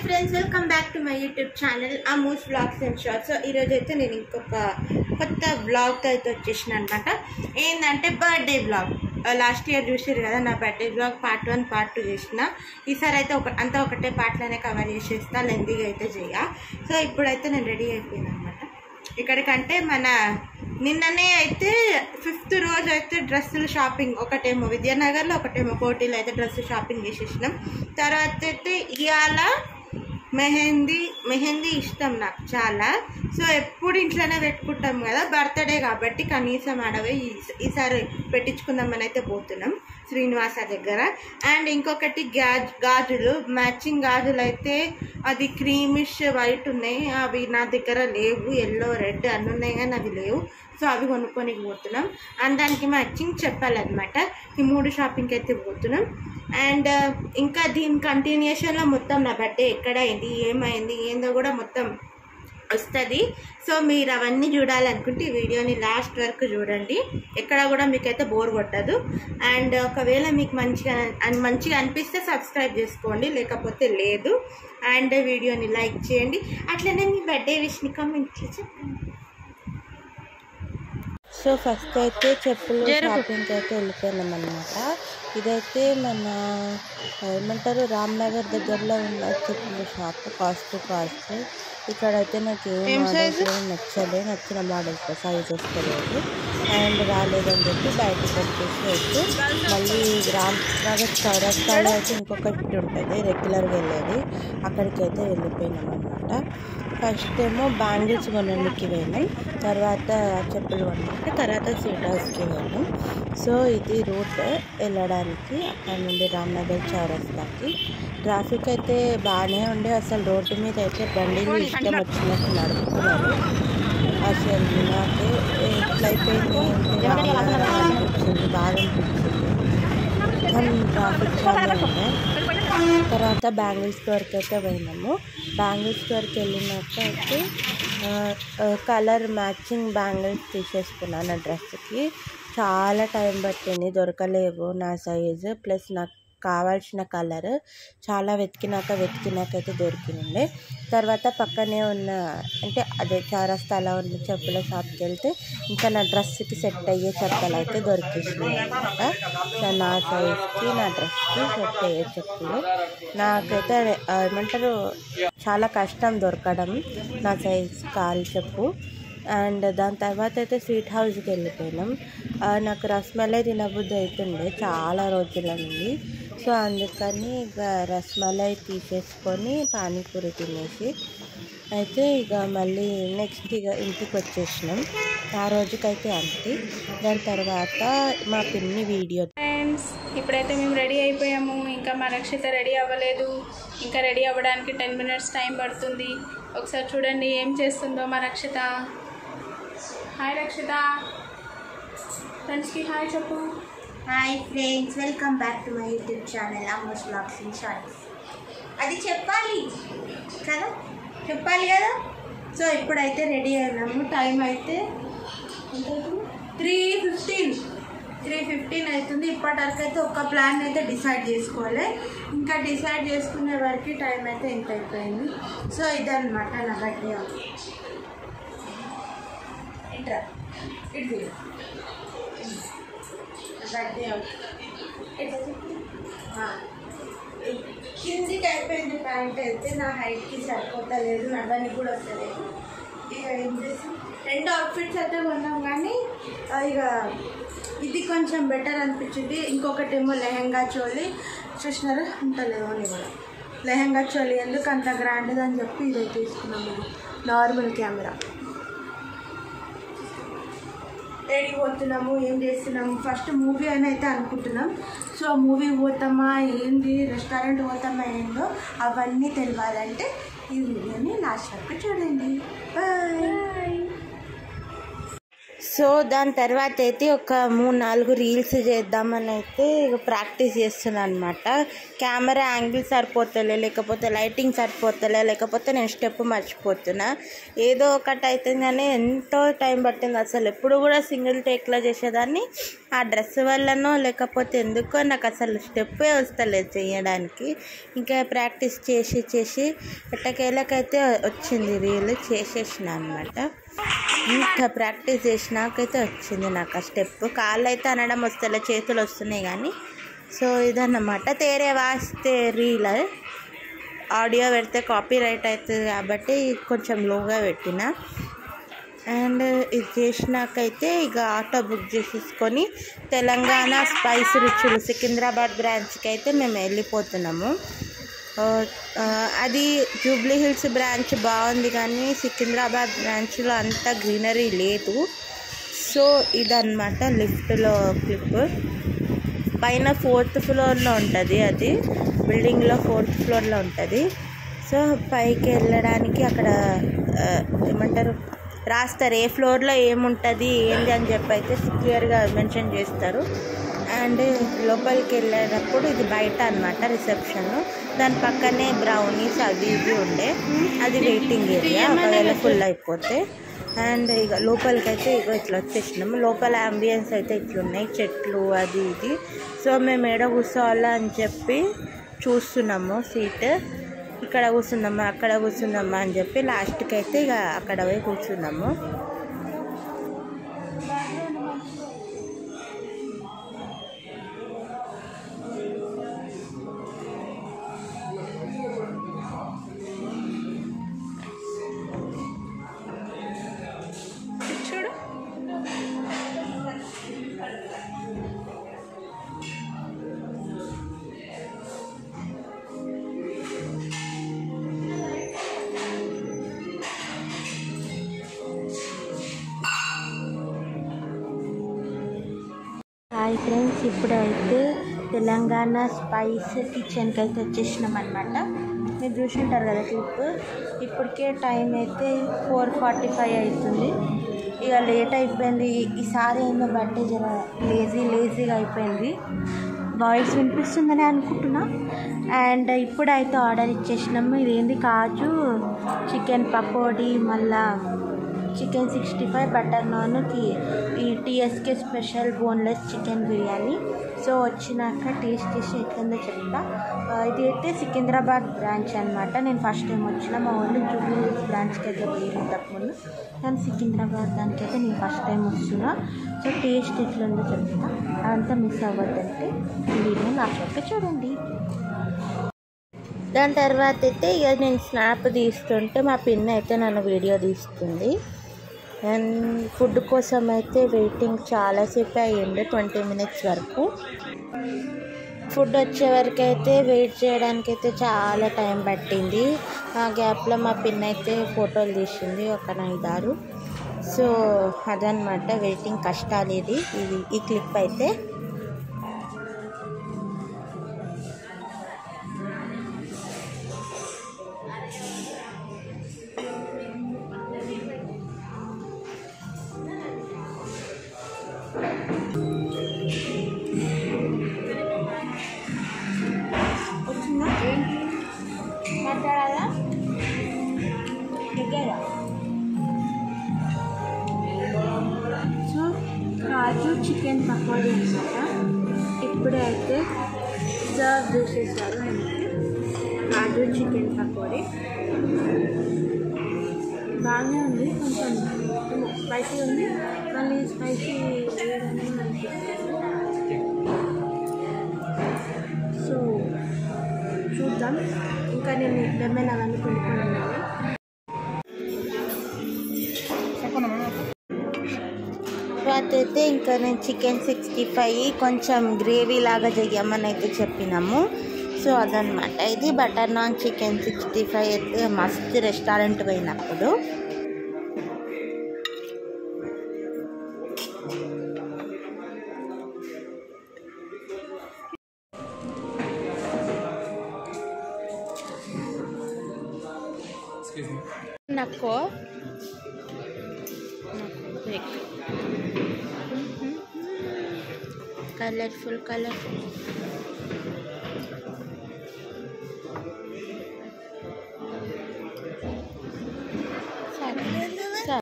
Friends welcome back to my YouTube channel అమూస్ vlogs and shorts so ఈరోజు అయితే నేను ఇంకొక కొత్త వ్లాగ్తో అయితే వచ్చేసిన అనమాట ఏంటంటే బర్త్డే వ్లాగ్ లాస్ట్ ఇయర్ చూసారు కదా నా birthday vlog part one part two చేసిన ఈసారి అయితే ఒక అంతా ఒకటే పార్ట్లోనే కవర్ చేసేస్తా లెందీగా అయితే చేయ సో ఇప్పుడైతే నేను రెడీ అయిపోయాను అనమాట ఇక్కడికంటే మన నిన్ననే అయితే ఫిఫ్త్ రోజు అయితే డ్రెస్సులు షాపింగ్ ఒకటేమో విద్యానగర్లో ఒకటేమో కోటిలో అయితే డ్రెస్ షాపింగ్ చేసేసినాం తర్వాత అయితే ఇవాళ మెహందీ మెహందీ ఇష్టం నాకు చాలా సో ఎప్పుడు ఇంట్లోనే పెట్టుకుంటాం కదా బర్త్డే కాబట్టి కనీసం అడవి ఈసారి పెట్టించుకుందామని అయితే పోతున్నాం శ్రీనివాస దగ్గర అండ్ ఇంకొకటి గాజ్ గాజులు మ్యాచింగ్ గాజులు అయితే అది క్రీమిష్ వైట్ ఉన్నాయి అవి నా దగ్గర లేవు ఎల్లో రెడ్ అన్నీ ఉన్నాయి కానీ అవి లేవు సో అవి కొనుక్కొని పోతున్నాం అండ్ దానికి మ్యాచింగ్ చెప్పాలన్నమాట ఈ మూడు షాపింగ్కి అయితే పోతున్నాం అండ్ ఇంకా దీని కంటిన్యూషన్లో మొత్తం నా బర్త్డే ఎక్కడ అయింది ఏమైంది ఏందో కూడా మొత్తం వస్తుంది సో మీరు అవన్నీ చూడాలనుకుంటే ఈ వీడియోని లాస్ట్ వరకు చూడండి ఎక్కడ కూడా మీకైతే బోర్ కొట్టదు అండ్ ఒకవేళ మీకు మంచిగా అన్- మంచిగా అనిపిస్తే సబ్స్క్రైబ్ చేసుకోండి లేకపోతే లేదు అండ్ వీడియోని లైక్ చేయండి అట్లనే మీ బర్త్డే విష్ని కామెంట్లో చెప్పండి సో ఫస్ట్ అయితే చెప్పులు జరుగు. షాపింగ్కి అయితే వెళ్ళిపోయినాం అనమాట ఇదైతే మన ఏమంటారు రామ్నగర్ దగ్గరలో ఉన్న చెప్పుల షాప్ కాస్ట్ టు కాస్ట్ ఇక్కడైతే నాకు ఏ ఏం మోడల్స్ size? ఏం నచ్చలే నచ్చిన మోడల్స్ సైజ్ వస్తలేదు అండ్ రాలేదని చెప్పి బయటకు వచ్చేసి అయితే మళ్ళీ రామ్ నగర్ చౌరస్తాలో అయితే ఇంకొకటి ఉంటుంది రెగ్యులర్గా వెళ్ళేది అక్కడికి అయితే వెళ్ళిపోయినాం అనమాట ఫస్ట్ ఏమో బ్యాంగిల్స్ కొనడానికి వెళ్ళాం తర్వాత చెప్పులు కొనడానికి తర్వాత సీట్ హౌస్కి వెళ్ళాం సో ఇది రూట్ వెళ్ళడానికి అక్కడ నుండి రామ్నగర్ చౌరస్తాకి ట్రాఫిక్ అయితే బాగానే ఉండే అసలు రోడ్డు మీద అయితే బండిలు ఇష్టం వచ్చినట్టు నడుపుతున్నారు అసలు నాకు ఎట్లయిపోయింది ఏంటి రామ్నగర్ అనిపించింది బాగా అనిపించింది కానీ ట్రాఫిక్ చాలా ఉండే తర్వాత బ్యాంగిల్ స్టోర్కి అయితే పోయినాము బ్యాంగిల్ స్టోర్కి వెళ్ళినాక అయితే కలర్ మ్యాచింగ్ బ్యాంగిల్స్ తీసేసుకున్నాను నా డ్రెస్కి చాలా టైం పట్టింది దొరకలేవు నా సైజు ప్లస్ నాకు కావాల్సిన కలర్ చాలా వెతికినాక వెతికినాక అయితే దొరికింది తర్వాత పక్కనే ఉన్న అంటే అదే చారస్తాలో ఉన్న చెప్పుల షాప్కి వెళ్తే ఇంకా నా డ్రెస్కి సెట్ అయ్యే చెప్పులు అయితే దొరికేసినాయి అనమాట నా సైజ్కి నా డ్రెస్కి సెట్ అయ్యే చెప్పులు నాకైతే ఆ, ఏమంటారు చాలా కష్టం దొరకడం నా సైజ్ కాలు చెప్పు అండ్ దాని తర్వాత అయితే స్వీట్ హౌస్కి వెళ్ళిపోయినాం ఆ, నాకు రస్మలై తినబుద్ధి అవుతుండే చాలా రోజుల నుండి సో అందుకని ఇక రస్మలై తీసేసుకొని పానీపూరి తినేసి అయితే ఇక మళ్ళీ నెక్స్ట్ ఇక ఇంటికి వచ్చేసినాం ఆ రోజుకైతే అంతే దాని తర్వాత మా పిన్ని వీడియో ఫ్రెండ్స్ ఇప్పుడైతే మేము రెడీ అయిపోయాము ఇంకా మా రక్షిత రెడీ అవ్వలేదు ఇంకా రెడీ అవ్వడానికి టెన్ మినిట్స్ టైం పడుతుంది ఒకసారి చూడండి ఏం చేస్తుందో మా రక్షిత హాయ్ రక్షిత ఫ్రెండ్స్కి హాయ్ చెప్పు hi friends welcome back to my YouTube channel అమ్మోస్ బ్లాగ్స్ అండ్ షార్ట్స్ అది చెప్పాలి కదా చెప్పాలి కదా సో ఇప్పుడైతే రెడీ అయినాము టైం అయితే త్రీ ఫిఫ్టీన్ త్రీ ఫిఫ్టీన్ అవుతుంది ఇప్పటివరకు అయితే ఒక ప్లాన్ అయితే డిసైడ్ చేసుకోవాలి ఇంకా డిసైడ్ చేసుకునే వరకు టైం అయితే ఎంత అయిపోయింది సో ఇదన్నమాట నా బర్త్డే ఇట్రా ఇటు బర్త్డే ఇట్లా చెప్పు. ఆ. కిందికి అయిపోయింది ప్యాంట్ అయితే నా హైట్కి సరిపోతలేదు నడవనికి కూడా వస్తలేదు ఇక ఏం చేస్తాం రెండు అవుట్ఫిట్స్ అయితే కొన్నాం కానీ ఆ, ఇక ఇది కొంచెం బెటర్ అనిపించింది ఇంకొకటి ఏమో లెహంగా చోలి చూసినారా ఉంటలేదు అని కూడా లెహంగా చోలి ఎందుకు అంత గ్రాండ్ అని చెప్పి ఇదే తీసుకున్నాం మేము నార్మల్ కెమెరా ఏడికి పోతున్నాము ఏం చేస్తున్నాము ఫస్ట్ మూవీ అని అయితే అనుకుంటున్నాం సో మూవీ పోతామా ఏంది రెస్టారెంట్ పోతామా ఏందో అవన్నీ తెలియాలంటే ఈ వీడియోని లాస్ట్ వరకు చూడండి బాయ్ సో దాని తర్వాత అయితే ఒక మూడు నాలుగు రీల్స్ చేద్దామని అయితే ఇక ప్రాక్టీస్ చేస్తున్నాను అనమాట కెమెరా యాంగిల్ సరిపోతలే లేకపోతే లైటింగ్ సరిపోతలే లేకపోతే నేను స్టెప్ మర్చిపోతున్నా ఏదో ఒకటి అవుతుంది కానీ ఎంతో టైం పట్టింది అసలు ఎప్పుడు కూడా సింగిల్ టేక్లో చేసేదాన్ని ఆ డ్రెస్ వల్లనో లేకపోతే ఎందుకో నాకు అసలు స్టెప్పే వస్తలేదు చేయడానికి ఇంకా ప్రాక్టీస్ చేసి చేసి ఎట్టకేళ్ళకైతే వచ్చింది రీల్ చేసేసిన అనమాట ఇంకా ప్రాక్టీస్ చేసినాకైతే వచ్చింది నాకు ఆ స్టెప్ కాళ్ళు అయితే అనడం వస్తలే చేతులు వస్తున్నాయి కానీ సో ఇదన్నమాట తేరే వాస్తే రీల్ ఆడియో పెడితే కాపీ రైట్ అవుతుంది కాబట్టి కొంచెం లోగా పెట్టిన అండ్ ఇది చేసినాకైతే ఇక ఆటో బుక్ చేసేసుకొని తెలంగాణ స్పైస్ రుచులు సికింద్రాబాద్ బ్రాంచ్కి అయితే మేము వెళ్ళిపోతున్నాము ఆ, ఆ, అది జూబ్లీ హిల్స్ బ్రాంచ్ బాగుంది కానీ సికింద్రాబాద్ బ్రాంచ్లో అంత గ్రీనరీ లేదు సో ఇదన్నమాట లిఫ్ట్లో క్లిప్ పైన ఫోర్త్ ఫ్లోర్లో ఉంటుంది అది బిల్డింగ్లో ఫోర్త్ ఫ్లోర్లో ఉంటుంది సో పైకి వెళ్ళడానికి అక్కడ ఆ, ఏమంటారు రాస్తారు ఏ ఫ్లోర్లో ఏముంటుంది ఏంది అని చెప్పి అయితే క్లియర్గా మెన్షన్ చేస్తారు అండ్ లోపలికి వెళ్ళేటప్పుడు ఇది బయట అనమాట రిసెప్షన్ దాని పక్కనే బ్రౌనీస్ అది ఇది ఉండే అది వెయిటింగ్ ఏరియా ఒకవేళ ఫుల్ అయిపోతే అండ్ ఇక లోపలికి అయితే ఇక ఇట్లా వచ్చేసినాము లోపల అంబియన్స్ అయితే ఇట్లున్నాయి చెట్లు అది ఇది సో మేము ఏడ కూర్చోవాలా అని చెప్పి చూస్తున్నాము సీట్ ఇక్కడ కూర్చుందామా అక్కడ కూర్చుందామా అని చెప్పి లాస్ట్కి అయితే ఇక అక్కడ పోయి కూర్చున్నాము చూడు హాయ్ ఫ్రెండ్స్ ఇప్పుడైతే తెలంగాణ స్పైస్ కిచెన్కి అయితే వచ్చేసినాం అనమాట మీరు చూసింటారు కదా క్లిప్ ఇప్పటికే టైం అయితే ఫోర్ ఫార్టీ ఫైవ్ అవుతుంది ఇక లేట్ అయిపోయింది ఈసారి ఏందో బర్త్డే జర లేజీ లేజీగా అయిపోయింది వాయిస్ వినిపిస్తుందని అనుకుంటున్నా అండ్ ఇప్పుడైతే ఆర్డర్ ఇచ్చేసినాము ఇదేంది కాజు చికెన్ పకోడీ మళ్ళా chicken sixty five butter naan ఈ TSK special boneless chicken biryani so వచ్చినాక టేస్ట్ చేసి ఎట్లుందో చెప్తా ఆ, ఇది అయితే సికింద్రాబాద్ బ్రాంచ్ అనమాట నేను ఫస్ట్ టైం వచ్చిన మా వాళ్ళు జూబ్లీ హిల్స్ బ్రాంచ్కి అయితే పోయింది ఇంతకుముందు కానీ సికింద్రాబాద్ దానికి అయితే నేను ఫస్ట్ టైం వస్తున్నా సో టేస్ట్ ఎట్లుందో చెప్తా అదంతా మిస్ అవ్వద్దంటే ఈ వీడియో లాస్ట్ వరకు చూడండి దాని తర్వాత అయితే ఇక నేను స్నాప్ తీస్తుంటే మా పిన్ అయితే నన్ను వీడియో తీస్తుంది అండ్ ఫుడ్ కోసం అయితే వెయిటింగ్ చాలాసేపు అయ్యింది ట్వంటీ మినిట్స్ వరకు ఫుడ్ వచ్చే వరకు అయితే వెయిట్ చేయడానికి అయితే చాలా టైం పట్టింది ఆ గ్యాప్లో మా పిన్ అయితే ఫోటోలు తీసింది ఒక ఐదారు సో అదనమాట వెయిటింగ్ కష్టాలు ఇది ఇది ఈ క్లిప్ అయితే వచ్చిందా మాట్లాడాలా దగ్గర సో కాజు చికెన్ పకోడీ అనమాట ఇప్పుడే అయితే సర్వ్ చేసేసారు మనకి కాజు చికెన్ పకోడీ బాగానే ఉంది కొంచెం స్పైసీ ఉంది మళ్ళీ స్పైసీ లేదని అనిపిస్తుంది సో చూద్దాం ఇంకా నేను లెమన్ అవన్నీ పిండుకొని ఉన్నాను తర్వాత అయితే ఇంకా నేను చికెన్ సిక్స్టీ ఫైవ్ కొంచెం గ్రేవీ లాగా చెయ్యమని అయితే చెప్పినాము సో అదనమాట ఇది butter naan chicken sixty five అయితే మస్తు రెస్టారెంట్ పోయినప్పుడు నాకు మ్యూజిక్ కలర్ఫుల్ కలర్ఫుల్ సరే సరే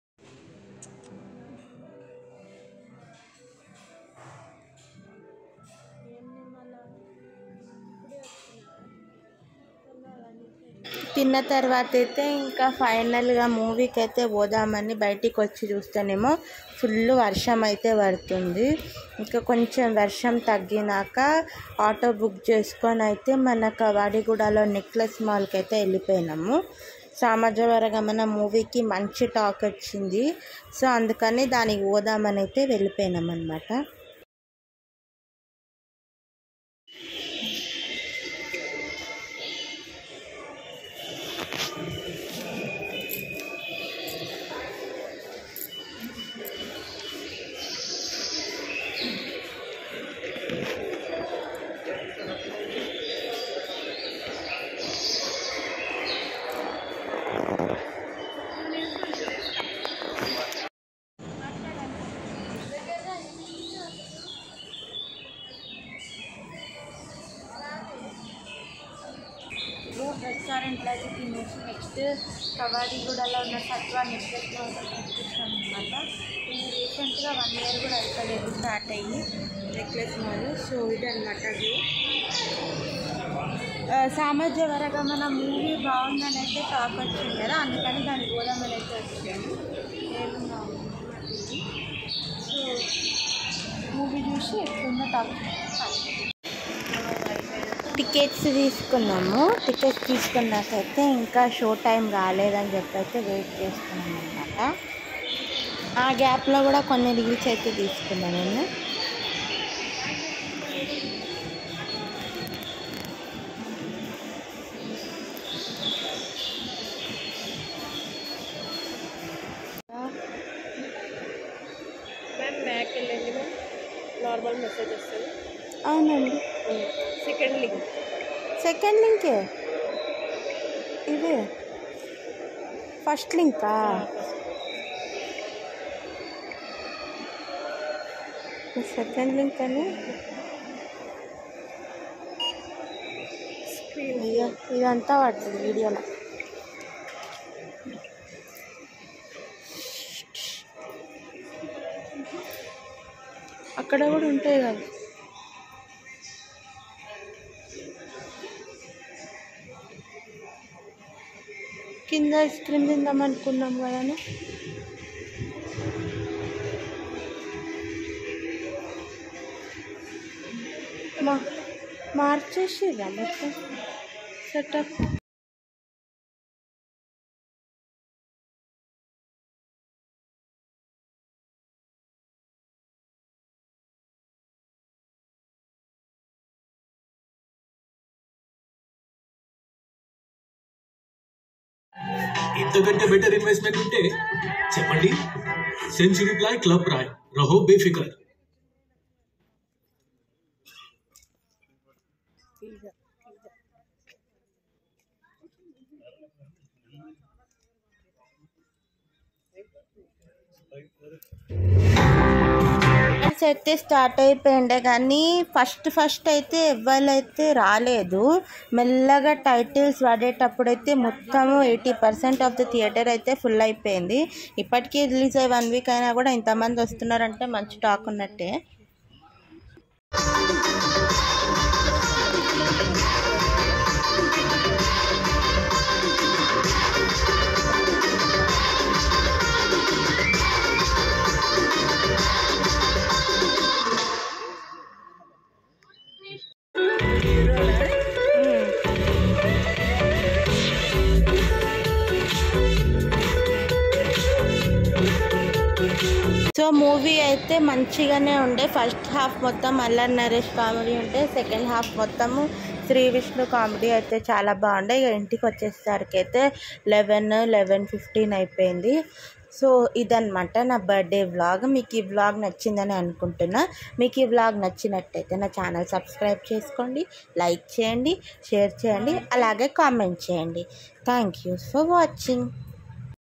తిన్న తర్వాత అయితే ఇంకా ఫైనల్గా మూవీకి అయితే పోదామని బయటికి వచ్చి చూస్తేనేమో ఫుల్ వర్షం అయితే పడుతుంది ఇంకా కొంచెం వర్షం తగ్గినాక ఆటో బుక్ చేసుకొని అయితే మన కవాడిగూడలో నెక్లెస్ మాల్కి అయితే వెళ్ళిపోయినాము సామజవరగమన మూవీకి మంచి టాక్ వచ్చింది సో అందుకని దానికి పోదామని అయితే వెళ్ళిపోయినాం అనమాట రెస్టారెంట్లో అయితే తినేసి నెక్స్ట్ కవాడిగూడలో ఉన్న సత్వా నెక్లెస్ చూపించాం అనమాట ఇది రీసెంట్గా వన్ ఇయర్ కూడా అయిపోలేదు స్టార్ట్ అయ్యి నెక్లెస్ మాల్ సో ఇది అనమాట అది సామర్థ్య వరగా మన మూవీ బాగుందని అయితే టాక్ వచ్చింది కదా అందుకని దాని గోదామని అయితే వచ్చాను ఏమున్నా సో మూవీ చూసి ఎట్లుందో టాక్ టికెట్స్ తీసుకున్నాము టికెట్స్ తీసుకున్నాకైతే ఇంకా షో టైం రాలేదని చెప్పి అయితే వెయిట్ చేస్తున్నాం అనమాట ఆ గ్యాప్లో కూడా కొన్ని రీల్స్ అయితే తీసుకున్నాను నేను మ్యామ్ బ్యాక్ వెళ్ళండి మ్యామ్ నార్మల్ మెసేజ్ వస్తుంది అవునండి సెకండ్ లింక్ సెకండ్ లింకే ఇదే ఫస్ట్ లింకా సెకండ్ లింక్ అని అయ్యో ఇదంతా పడుతుంది వీడియోలో అక్కడ కూడా ఉంటాయి కదా కింద ఐస్ క్రీమ్ తిందాం అనుకున్నాం కదా మా మార్చేసిరా మొత్తం సెటప్ ఇంతకంటే బెటర్ ఇన్వెస్ట్మెంట్ ఉంటే చెప్పండి సెంచురీ ప్లాయ్ క్లబ్ రాయ్ రహో బేఫికర్ డాన్స్ అయితే స్టార్ట్ అయిపోయిండే కానీ ఫస్ట్ ఫస్ట్ అయితే ఎవరైతే రాలేదు మెల్లగా టైటిల్స్ పడేటప్పుడు అయితే మొత్తము eighty percent of the theatre అయితే ఫుల్ అయిపోయింది ఇప్పటికీ రిలీజ్ అయ్యి వన్ వీక్ అయినా కూడా ఇంతమంది వస్తున్నారంటే మంచి టాక్ ఉన్నట్టే సో మూవీ అయితే మంచిగానే ఉండే ఫస్ట్ హాఫ్ మొత్తం అల్లరి నరేష్ కామెడీ ఉంటే సెకండ్ హాఫ్ మొత్తము శ్రీ విష్ణు కామెడీ అయితే చాలా బాగుండే ఇక ఇంటికి వచ్చేసరికి అయితే లెవెన్ లెవెన్ ఫిఫ్టీన్ అయిపోయింది సో ఇదన్నమాట నా బర్త్డే వ్లాగ్ మీకు ఈ వ్లాగ్ నచ్చిందని అనుకుంటున్నా మీకు ఈ వ్లాగ్ నచ్చినట్టయితే నా ఛానల్ సబ్స్క్రైబ్ చేసుకోండి లైక్ చేయండి షేర్ చేయండి అలాగే కామెంట్ చేయండి థ్యాంక్ యూ ఫర్ వాచింగ్